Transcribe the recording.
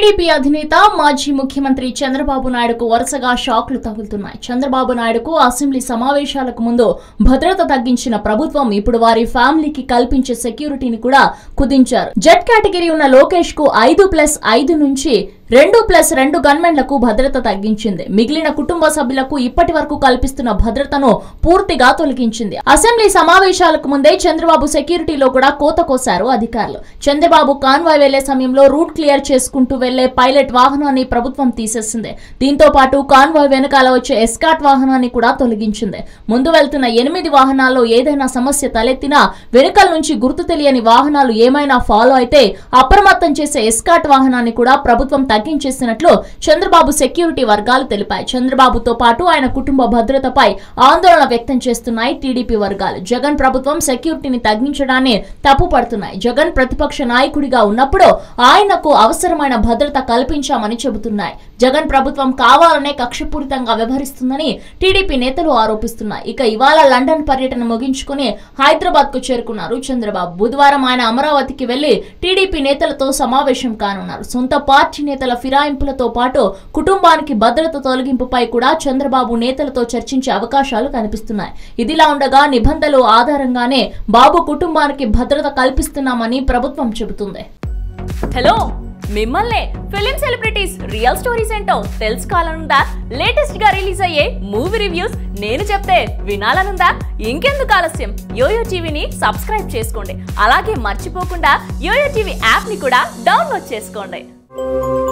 TDP అధినేత మాజీ ముఖ్యమంత్రి చంద్రబాబు నాయుడుకు వరుసగా షాక్లు తగులుతున్నాయి చంద్రబాబు నాయుడుకు అసెంబ్లీ సమావేశాలకు ముందు భద్రత తగ్గించిన ప్రభుత్వం ఇప్పుడు వారి ఫ్యామిలీకి కల్పించే సెక్యూరిటీని కూడా కుదించారు జెడ్ కేటగిరీ ఉన్న లోకేష్ కు ఐదు ప్లస్ ఐదు నుంచి రెండు ప్లస్ రెండు గన్మెన్లకు భద్రత తగ్గించింది మిగిలిన కుటుంబ సభ్యులకు ఇప్పటి వరకు కల్పిస్తున్న భద్రతను పూర్తిగా తొలగించింది అసెంబ్లీ సమావేశాలకు ముందే చంద్రబాబు సెక్యూరిటీలో కూడా కోత కోశారు అధికారులు చంద్రబాబు కాన్వాయ్ వెళ్లే సమయంలో రూట్ క్లియర్ చేసుకుంటూ వెళ్లే పైలట్ వాహనాన్ని ప్రభుత్వం తీసేసింది దీంతో పాటు కాన్వాయ్ వెనకాల వచ్చే ఎస్కాట్ వాహనాన్ని కూడా తొలగించింది ముందు వెళ్తున్న ఎనిమిది వాహనాల్లో ఏదైనా సమస్య తలెత్తినా వెనుకల నుంచి గుర్తు తెలియని వాహనాలు ఏమైనా ఫాలో అయితే అప్రమత్తం చేసే ఎస్కాట్ వాహనాన్ని కూడా ప్రభుత్వం తగ్గించేసినట్లు చంద్రబాబు సెక్యూరిటీ వర్గాలు తెలిపాయి చంద్రబాబుతో పాటు ఆయన కుటుంబ భద్రతపై ఆందోళన వ్యక్తం చేస్తున్నాయి టీడీపీ వర్గాలు జగన్ ప్రభుత్వం సెక్యూరిటీని తగ్గించడాన్ని తప్పుపడుతున్నాయి జగన్ ప్రతిపక్ష నాయకుడిగా ఉన్నప్పుడు ఆయనకు అవసరమైన భద్రత కల్పించామని చెబుతున్నాయి జగన్ ప్రభుత్వం కావాలనే కక్షపూరితంగా వ్యవహరిస్తుందని టీడీపీ నేతలు ఆరోపిస్తున్నాయి ఇక ఇవాళ లండన్ పర్యటన ముగించుకుని హైదరాబాద్ కు చేరుకున్నారు చంద్రబాబు బుధవారం ఆయన అమరావతికి వెళ్లి టీడీపీ నేతలతో సమావేశం కానున్నారు సొంత పార్టీ నేతల ఫిరాయింపులతో పాటు కుటుంబానికి భద్రత తొలగింపుపై కూడా చంద్రబాబు నేతలతో చర్చించే అవకాశాలు కనిపిస్తున్నాయి ఇదిలా ఉండగా నిబంధనలు ఆధారంగానే బాబు కుటుంబానికి భద్రత కల్పిస్తున్నామని ప్రభుత్వం చెబుతుంది హలో మిమ్మల్నే ఫిలిం సెలబ్రిటీస్ రియల్ స్టోరీస్ ఏంటో తెలుసుకోవాలనుందా లేటెస్ట్ గా రిలీజ్ అయ్యే మూవీ రివ్యూస్ నేను చెప్తే వినాలనుందా ఇంకెందుకు ఆలస్యం యోయో టీవీని సబ్స్క్రైబ్ చేసుకోండి అలాగే మర్చిపోకుండా యోయో టీవీ యాప్ ని కూడా డౌన్లోడ్ చేసుకోండి